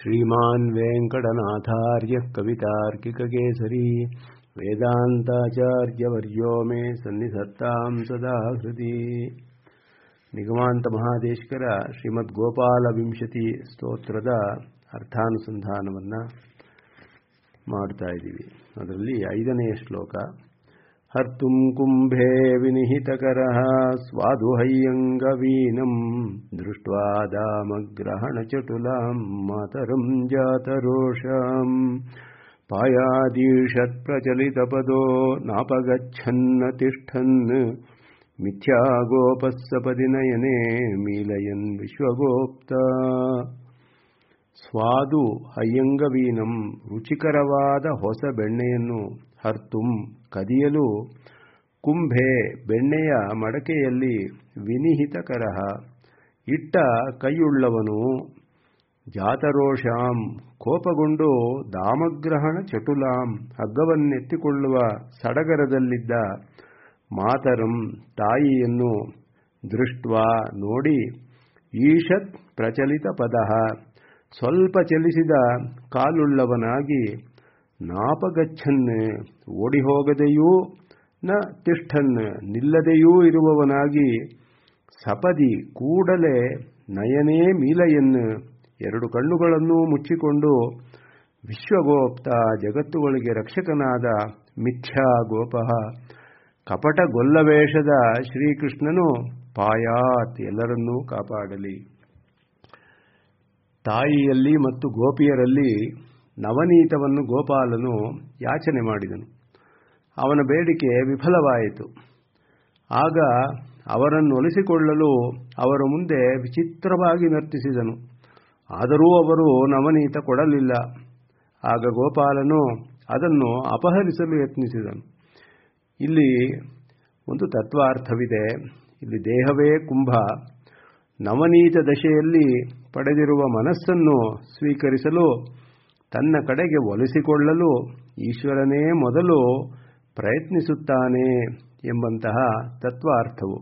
श्रीमान् वेङ्कटनाथार्यः कवितार्किककेसरी वेदान्ताचार्यवर्यो मे सन्निधत्तां सदा हृदि ನಿಗಮಾಂತ ಮಹಾದೇಶ್ಕರ ಶ್ರೀಮದ್ ಗೋಪಾಲ ವಿಂಶತಿ ಸ್ತೋತ್ರದ ಅರ್ಥಾನುಸಂಧಾನವನ್ನು ಮಾಡ್ತಾ ಇದ್ದೀವಿ ಅದರಲ್ಲಿ ಐದನೆಯ ಶ್ಲೋಕ ಹರ್ತುಂ ಕುಂಭೇ ವಿನಿಹಿತಕರ ಸ್ವಾದುಹಯ್ಯಂಗವೀನಂ ದೃಷ್ಟ್ವಾ ದಾಮಗ್ರಹಣಚಟುಲಾಂ ಮಾತರಂ ಜಾತರೋಷಾಂ ಪಾಯಾದೀಷತ್ಪ್ರಚಲಿತಪದೋ ನಾಪಗಚ್ಛನ್ನ ತಿಷ್ಠನ್ ಮಿಥ್ಯಾ ಗೋಪಸ್ಸಪದಿ ನಯನೆ ಮೀಲಯನ್ ವಿಶ್ವಗೋಪ್ತ ಸ್ವಾದು ಅಯ್ಯಂಗವೀನಂ ರುಚಿಕರವಾದ ಹೊಸ ಬೆಣ್ಣೆಯನ್ನು ಹರ್ತುಂ ಕದಿಯಲು ಕುಂಭೆ ಬೆಣ್ಣೆಯ ಮಡಕೆಯಲ್ಲಿ ವಿನಿಹಿತಕರಹ ಇಟ್ಟ ಕೈಯುಳ್ಳವನು ಜಾತರೋಷಾಂ ಕೋಪಗೊಂಡು ದಾಮಗ್ರಹಣ ಚಟುಲಾಂ ಹಗ್ಗವನ್ನೆತ್ತಿಕೊಳ್ಳುವ ಸಡಗರದಲ್ಲಿದ್ದ ಮಾತರಂ ತಾಯಿಯನ್ನು ದೃಷ್ಟ್ವಾ ನೋಡಿ ಈಷತ್ ಪ್ರಚಲಿತ ಪದ ಸ್ವಲ್ಪ ಚಲಿಸಿದ ಕಾಲುಳ್ಳವನಾಗಿ ನಾಪಗಚ್ಚನ್ ಓಡಿ ಹೋಗದೆಯೂ ನ ತಿಷ್ಠನ್ ನಿಲ್ಲದೆಯೂ ಇರುವವನಾಗಿ ಸಪದಿ ಕೂಡಲೇ ನಯನೇ ಮೀಲಯನ್ ಎರಡು ಕಣ್ಣುಗಳನ್ನು ಮುಚ್ಚಿಕೊಂಡು ವಿಶ್ವಗೋಪ್ತ ಜಗತ್ತುಗಳಿಗೆ ರಕ್ಷಕನಾದ ಮಿಥ್ಯಾ ಗೋಪಃ ಕಪಟ ಗೊಲ್ಲವೇಷದ ಶ್ರೀಕೃಷ್ಣನು ಪಾಯಾತ್ ಎಲ್ಲರನ್ನೂ ಕಾಪಾಡಲಿ ತಾಯಿಯಲ್ಲಿ ಮತ್ತು ಗೋಪಿಯರಲ್ಲಿ ನವನೀತವನ್ನು ಗೋಪಾಲನು ಯಾಚನೆ ಮಾಡಿದನು ಅವನ ಬೇಡಿಕೆ ವಿಫಲವಾಯಿತು ಆಗ ಅವರನ್ನು ಒಲಿಸಿಕೊಳ್ಳಲು ಅವರ ಮುಂದೆ ವಿಚಿತ್ರವಾಗಿ ನರ್ತಿಸಿದನು ಆದರೂ ಅವರು ನವನೀತ ಕೊಡಲಿಲ್ಲ ಆಗ ಗೋಪಾಲನು ಅದನ್ನು ಅಪಹರಿಸಲು ಯತ್ನಿಸಿದನು ಇಲ್ಲಿ ಒಂದು ತತ್ವಾರ್ಥವಿದೆ ಇಲ್ಲಿ ದೇಹವೇ ಕುಂಭ ನವನೀತ ದಶೆಯಲ್ಲಿ ಪಡೆದಿರುವ ಮನಸ್ಸನ್ನು ಸ್ವೀಕರಿಸಲು ತನ್ನ ಕಡೆಗೆ ಒಲಿಸಿಕೊಳ್ಳಲು ಈಶ್ವರನೇ ಮೊದಲು ಪ್ರಯತ್ನಿಸುತ್ತಾನೆ ಎಂಬಂತಹ ತತ್ವಾರ್ಥವು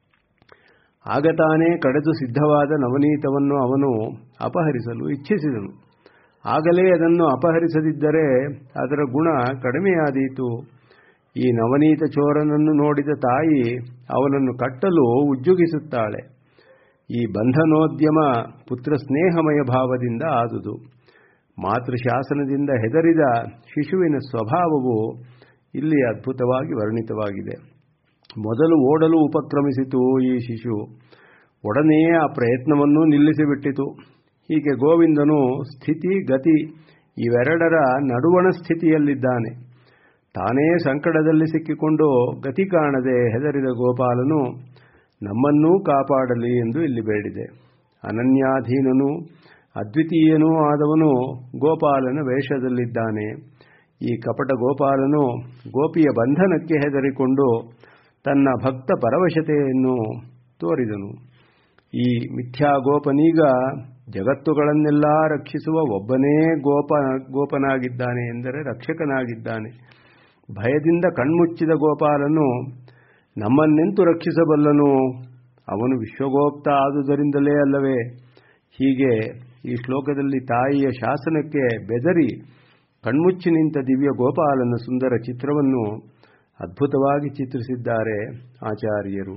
ಆಗ ತಾನೇ ಕಡೆದು ಸಿದ್ಧವಾದ ನವನೀತವನ್ನು ಅವನು ಅಪಹರಿಸಲು ಇಚ್ಛಿಸಿದನು ಆಗಲೇ ಅದನ್ನು ಅಪಹರಿಸದಿದ್ದರೆ ಅದರ ಗುಣ ಕಡಿಮೆಯಾದೀತು ಈ ನವನೀತ ಚೋರನನ್ನು ನೋಡಿದ ತಾಯಿ ಅವನನ್ನು ಕಟ್ಟಲು ಉಜ್ಜುಗಿಸುತ್ತಾಳೆ ಈ ಬಂಧನೋದ್ಯಮ ಪುತ್ರ ಸ್ನೇಹಮಯ ಭಾವದಿಂದ ಆದುದು ಮಾತೃಶಾಸನದಿಂದ ಹೆದರಿದ ಶಿಶುವಿನ ಸ್ವಭಾವವು ಇಲ್ಲಿ ಅದ್ಭುತವಾಗಿ ವರ್ಣಿತವಾಗಿದೆ ಮೊದಲು ಓಡಲು ಉಪಕ್ರಮಿಸಿತು ಈ ಶಿಶು ಒಡನೆಯೇ ಆ ಪ್ರಯತ್ನವನ್ನು ನಿಲ್ಲಿಸಿಬಿಟ್ಟಿತು ಹೀಗೆ ಗೋವಿಂದನು ಸ್ಥಿತಿ ಗತಿ ಇವೆರಡರ ನಡುವಣ ಸ್ಥಿತಿಯಲ್ಲಿದ್ದಾನೆ ತಾನೇ ಸಂಕಟದಲ್ಲಿ ಸಿಕ್ಕಿಕೊಂಡು ಗತಿ ಕಾಣದೆ ಹೆದರಿದ ಗೋಪಾಲನು ನಮ್ಮನ್ನೂ ಕಾಪಾಡಲಿ ಎಂದು ಇಲ್ಲಿ ಬೇಡಿದೆ ಅನನ್ಯಾಧೀನನೂ ಅದ್ವಿತೀಯನೂ ಆದವನು ಗೋಪಾಲನ ವೇಷದಲ್ಲಿದ್ದಾನೆ ಈ ಕಪಟ ಗೋಪಾಲನು ಗೋಪಿಯ ಬಂಧನಕ್ಕೆ ಹೆದರಿಕೊಂಡು ತನ್ನ ಭಕ್ತ ಪರವಶತೆಯನ್ನು ತೋರಿದನು ಈ ಮಿಥ್ಯಾ ಗೋಪನೀಗ ಜಗತ್ತುಗಳನ್ನೆಲ್ಲ ರಕ್ಷಿಸುವ ಒಬ್ಬನೇ ಗೋಪ ಗೋಪನಾಗಿದ್ದಾನೆ ಎಂದರೆ ರಕ್ಷಕನಾಗಿದ್ದಾನೆ ಭಯದಿಂದ ಕಣ್ಮುಚ್ಚಿದ ಗೋಪಾಲನು ನಮ್ಮನ್ನೆಂತು ರಕ್ಷಿಸಬಲ್ಲನು ಅವನು ವಿಶ್ವಗೋಪ್ತ ಆದುದರಿಂದಲೇ ಅಲ್ಲವೇ ಹೀಗೆ ಈ ಶ್ಲೋಕದಲ್ಲಿ ತಾಯಿಯ ಶಾಸನಕ್ಕೆ ಬೆದರಿ ಕಣ್ಮುಚ್ಚಿ ನಿಂತ ದಿವ್ಯ ಗೋಪಾಲನ ಸುಂದರ ಚಿತ್ರವನ್ನು ಅದ್ಭುತವಾಗಿ ಚಿತ್ರಿಸಿದ್ದಾರೆ ಆಚಾರ್ಯರು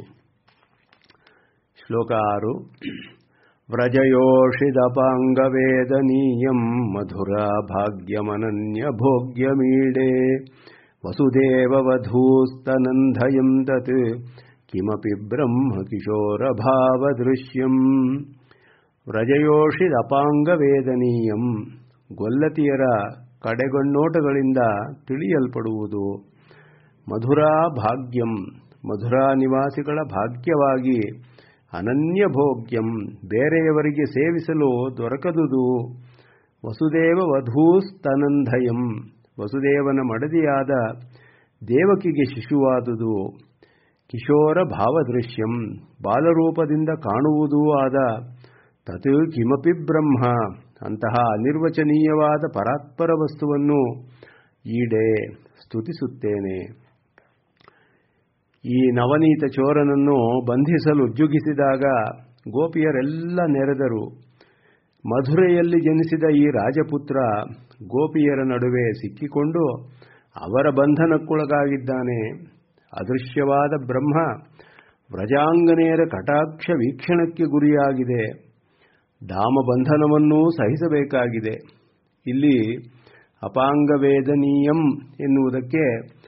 ಶ್ಲೋಕ ಆರು ವ್ರಜಯೋಷಿದಪಾಂಗವೇದನೀಯಂ ಮಧುರ ಭಾಗ್ಯಮನನ್ಯ ಭೋಗ್ಯಮೀಡೆ ವಸುದೇವವಧೂಸ್ತನಂದಯಂ ತತ್ ಕಿಮಪಿ ಬ್ರಹ್ಮ ಕಿಶೋರಭಾವದೃಶ್ಯಂ ವ್ರಜಯೋಷಿದಪಾಂಗವೇದನೀಯಂ ಗೊಲ್ಲತಿಯರ ಕಡೆಗಣ್ಣೋಟಗಳಿಂದ ತಿಳಿಯಲ್ಪಡುವುದು ಮಧುರಾ ಭಾಗ್ಯಂ ಮಧುರಾ ನಿವಾಸಿಗಳ ಭಾಗ್ಯವಾಗಿ ಅನನ್ಯ ಭೋಗ್ಯಂ ಬೇರೆಯವರಿಗೆ ಸೇವಿಸಲು ದೊರಕದುದು ವಸುದೇವ ವಧೂಸ್ತನಂದಯಂ ವಸುದೇವನ ಮಡದಿಯಾದ ದೇವಕಿಗೆ ಶಿಶುವಾದುದು ಕಿಶೋರ ಭಾವದೃಶ್ಯಂ ಬಾಲರೂಪದಿಂದ ಕಾಣುವುದೂ ಆದ ತತ್ ಕಿಮಪಿ ಬ್ರಹ್ಮ ಅಂತಹ ಅನಿರ್ವಚನೀಯವಾದ ಪರಾತ್ಪರ ವಸ್ತುವನ್ನು ಈಡೆ ಸ್ತುತಿಸುತ್ತೇನೆ ಈ ನವನೀತ ಚೋರನನ್ನು ಬಂಧಿಸಲು ಉಜ್ಜುಗಿಸಿದಾಗ ಗೋಪಿಯರೆಲ್ಲ ನೆರೆದರು ಮಧುರೆಯಲ್ಲಿ ಜನಿಸಿದ ಈ ರಾಜಪುತ್ರ ಗೋಪಿಯರ ನಡುವೆ ಸಿಕ್ಕಿಕೊಂಡು ಅವರ ಬಂಧನಕ್ಕೊಳಗಾಗಿದ್ದಾನೆ ಅದೃಶ್ಯವಾದ ಬ್ರಹ್ಮ ವ್ರಜಾಂಗನೆಯರ ಕಟಾಕ್ಷ ವೀಕ್ಷಣಕ್ಕೆ ಗುರಿಯಾಗಿದೆ ದಾಮಬಂಧನವನ್ನೂ ಸಹಿಸಬೇಕಾಗಿದೆ ಇಲ್ಲಿ ಅಪಾಂಗವೇದನೀಯಂ ಎನ್ನುವುದಕ್ಕೆ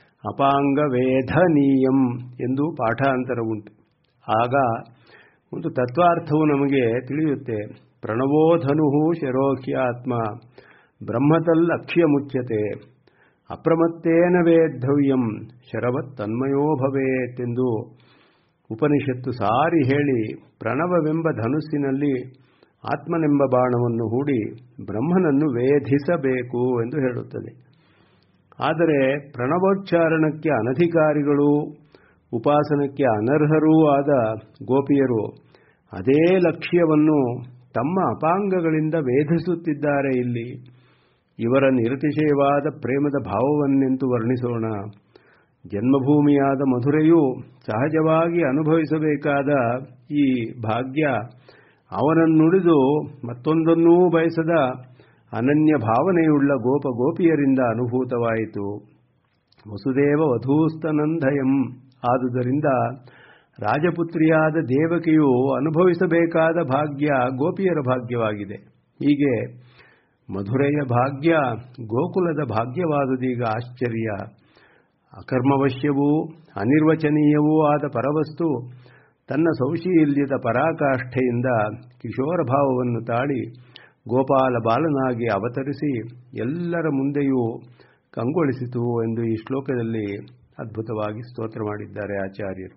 ಅಪಾಂಗವೇಧನೀಯಂ ಎಂದು ಪಾಠಾಂತರ ಉಂಟು ಆಗ ಒಂದು ತತ್ವಾರ್ಥವು ನಮಗೆ ತಿಳಿಯುತ್ತೆ ಪ್ರಣವೋಧನು ಶರೋಹ್ಯಾತ್ಮ ಬ್ರಹ್ಮತಲ್ಲಕ್ಷ್ಯ ಮುಚ್ಯತೆ ಅಪ್ರಮತ್ತೇನ ವೇದ್ಧವ್ಯಂ ಶರವತ್ ತನ್ಮಯೋ ಭವೇತೆಂದು ಉಪನಿಷತ್ತು ಸಾರಿ ಹೇಳಿ ಪ್ರಣವವೆಂಬ ಧನುಸ್ಸಿನಲ್ಲಿ ಆತ್ಮನೆಂಬ ಬಾಣವನ್ನು ಹೂಡಿ ಬ್ರಹ್ಮನನ್ನು ವೇಧಿಸಬೇಕು ಎಂದು ಹೇಳುತ್ತದೆ ಆದರೆ ಪ್ರಣವೋಚ್ಚಾರಣಕ್ಕೆ ಅನಧಿಕಾರಿಗಳು ಉಪಾಸನಕ್ಕೆ ಅನರ್ಹರೂ ಆದ ಗೋಪಿಯರು ಅದೇ ಲಕ್ಷ್ಯವನ್ನು ತಮ್ಮ ಅಪಾಂಗಗಳಿಂದ ವೇಧಿಸುತ್ತಿದ್ದಾರೆ ಇಲ್ಲಿ ಇವರ ನಿರತಿಶಯವಾದ ಪ್ರೇಮದ ಭಾವವನ್ನೆಂತು ವರ್ಣಿಸೋಣ ಜನ್ಮಭೂಮಿಯಾದ ಮಧುರೆಯು ಸಹಜವಾಗಿ ಅನುಭವಿಸಬೇಕಾದ ಈ ಭಾಗ್ಯ ಅವನನ್ನುಳಿದು ಮತ್ತೊಂದನ್ನೂ ಬಯಸದ ಅನನ್ಯ ಭಾವನೆಯುಳ್ಳ ಗೋಪ ಗೋಪಿಯರಿಂದ ಅನುಭೂತವಾಯಿತು ವಸುದೇವ ವಧೂಸ್ತನಂದಯಂ ಆದುದರಿಂದ ರಾಜಪುತ್ರಿಯಾದ ದೇವಕಿಯು ಅನುಭವಿಸಬೇಕಾದ ಭಾಗ್ಯ ಗೋಪಿಯರ ಭಾಗ್ಯವಾಗಿದೆ ಹೀಗೆ ಮಧುರೆಯ ಭಾಗ್ಯ ಗೋಕುಲದ ಭಾಗ್ಯವಾದುದೀಗ ಆಶ್ಚರ್ಯ ಅಕರ್ಮವಶ್ಯವೂ ಅನಿರ್ವಚನೀಯವೂ ಆದ ಪರವಸ್ತು ತನ್ನ ಸೌಶೀಲ್ಯದ ಪರಾಕಾಷ್ಠೆಯಿಂದ ಕಿಶೋರ ಭಾವವನ್ನು ತಾಳಿ ಗೋಪಾಲ ಬಾಲನಾಗಿ ಅವತರಿಸಿ ಎಲ್ಲರ ಮುಂದೆಯೂ ಕಂಗೊಳಿಸಿತು ಎಂದು ಈ ಶ್ಲೋಕದಲ್ಲಿ ಅದ್ಭುತವಾಗಿ ಸ್ತೋತ್ರ ಮಾಡಿದ್ದಾರೆ ಆಚಾರ್ಯರು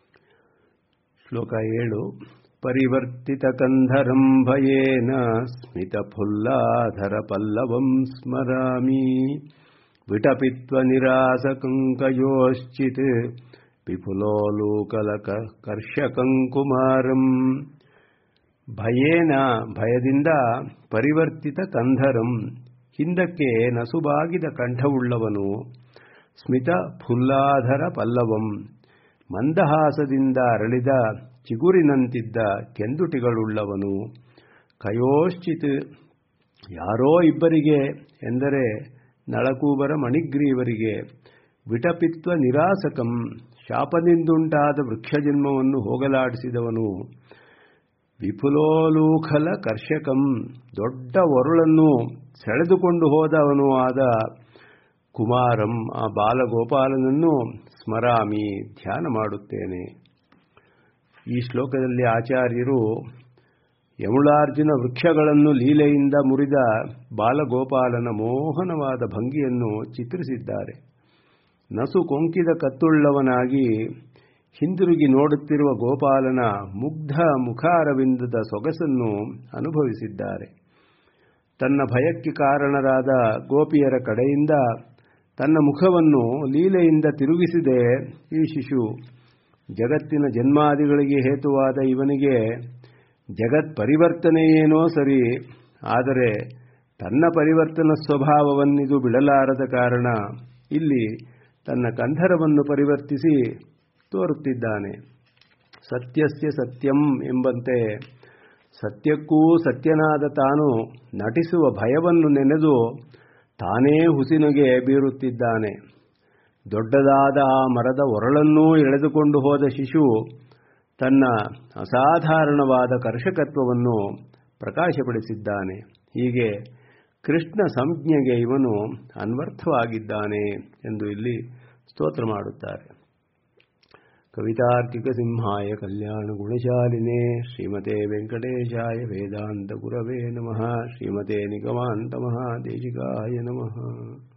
ಶ್ಲೋಕ ಏಳು ಪರಿವರ್ತಿತ ಕಂಧರಂ ಭಯೇನ ಸ್ಮಿತ ಫುಲ್ಲಾಧರ ಪಲ್ಲವಂ ಸ್ಮರಾಮಿ ವಿಟಪಿತ್ವ ನಿರಾಸಕಂಕಯೋಶ್ಚಿತ್ ವಿಪುಲೋಲೂಕಲಕ ಕರ್ಷಕಂಕುಮಾರಂ ಭಯೇನ ಭಯದಿಂದ ಪರಿವರ್ತಿತ ಕಂಧರಂ ಹಿಂದಕ್ಕೆ ನಸುಬಾಗಿದ ಕಂಠವುಳ್ಳವನು ಸ್ಮಿತ ಫುಲ್ಲಾಧರ ಪಲ್ಲವಂ ಮಂದಹಾಸದಿಂದ ಅರಳಿದ ಚಿಗುರಿನಂತಿದ್ದ ಕೆಂದುಟಿಗಳುಳ್ಳವನು ಕಯೋಶ್ಚಿತ್ ಯಾರೋ ಇಬ್ಬರಿಗೆ ಎಂದರೆ ನಳಕೂಬರ ಮಣಿಗ್ರೀವರಿಗೆ ವಿಟಪಿತ್ವ ನಿರಾಸಕಂ ಶಾಪದಿಂದುಂಟಾದ ವೃಕ್ಷಜನ್ಮವನ್ನು ಹೋಗಲಾಡಿಸಿದವನು ವಿಪುಲೋಲೂಖಲ ಕರ್ಷಕಂ ದೊಡ್ಡ ಒರಳನ್ನು ಸೆಳೆದುಕೊಂಡು ಹೋದವನು ಆದ ಕುಮಾರಂ ಆ ಬಾಲಗೋಪಾಲನನ್ನು ಸ್ಮರಾಮಿ ಧ್ಯಾನ ಮಾಡುತ್ತೇನೆ ಈ ಶ್ಲೋಕದಲ್ಲಿ ಆಚಾರ್ಯರು ಯಮುಳಾರ್ಜುನ ವೃಕ್ಷಗಳನ್ನು ಲೀಲೆಯಿಂದ ಮುರಿದ ಬಾಲಗೋಪಾಲನ ಮೋಹನವಾದ ಭಂಗಿಯನ್ನು ಚಿತ್ರಿಸಿದ್ದಾರೆ ನಸು ಕೊಂಕಿದ ಕತ್ತುಳ್ಳವನಾಗಿ ಹಿಂದಿರುಗಿ ನೋಡುತ್ತಿರುವ ಗೋಪಾಲನ ಮುಗ್ಧ ಮುಖಾರವಿಂದದ ಸೊಗಸನ್ನು ಅನುಭವಿಸಿದ್ದಾರೆ ತನ್ನ ಭಯಕ್ಕೆ ಕಾರಣರಾದ ಗೋಪಿಯರ ಕಡೆಯಿಂದ ತನ್ನ ಮುಖವನ್ನು ಲೀಲೆಯಿಂದ ತಿರುಗಿಸಿದೆ ಈ ಶಿಶು ಜಗತ್ತಿನ ಜನ್ಮಾದಿಗಳಿಗೆ ಹೇತುವಾದ ಇವನಿಗೆ ಜಗತ್ ಪರಿವರ್ತನೆಯೇನೋ ಸರಿ ಆದರೆ ತನ್ನ ಪರಿವರ್ತನ ಸ್ವಭಾವವನ್ನಿದು ಬಿಡಲಾರದ ಕಾರಣ ಇಲ್ಲಿ ತನ್ನ ಕಂಧರವನ್ನು ಪರಿವರ್ತಿಸಿ ತೋರುತ್ತಿದ್ದಾನೆ ಸತ್ಯಸ್ಯ ಸತ್ಯಂ ಎಂಬಂತೆ ಸತ್ಯಕ್ಕೂ ಸತ್ಯನಾದ ತಾನು ನಟಿಸುವ ಭಯವನ್ನು ನೆನೆದು ತಾನೇ ಹುಸಿನಿಗೆ ಬೀರುತ್ತಿದ್ದಾನೆ ದೊಡ್ಡದಾದ ಆ ಮರದ ಒರಳನ್ನೂ ಎಳೆದುಕೊಂಡು ಹೋದ ಶಿಶು ತನ್ನ ಅಸಾಧಾರಣವಾದ ಕರ್ಷಕತ್ವವನ್ನು ಪ್ರಕಾಶಪಡಿಸಿದ್ದಾನೆ ಹೀಗೆ ಕೃಷ್ಣ ಸಂಜ್ಞೆಗೆ ಇವನು ಅನ್ವರ್ಥವಾಗಿದ್ದಾನೆ ಎಂದು ಇಲ್ಲಿ ಸ್ತೋತ್ರ ಮಾಡುತ್ತಾರೆ ಕವಿತಾರ್ಕಿಕ ಸಿಂಹಾಯ ಕಲ್ಯಾಣ ಗುಣಶಾಲಿನೇ ಶ್ರೀಮತೆ ವೆಂಕಟೇಶಾಯ ವೇದಾಂತ ಗುರವೇ ನಮಃ ಶ್ರೀಮತೆ ನಿಗಮಾಂತ ಮಹಾದೇಶಿಕಾಯ ನಮಃ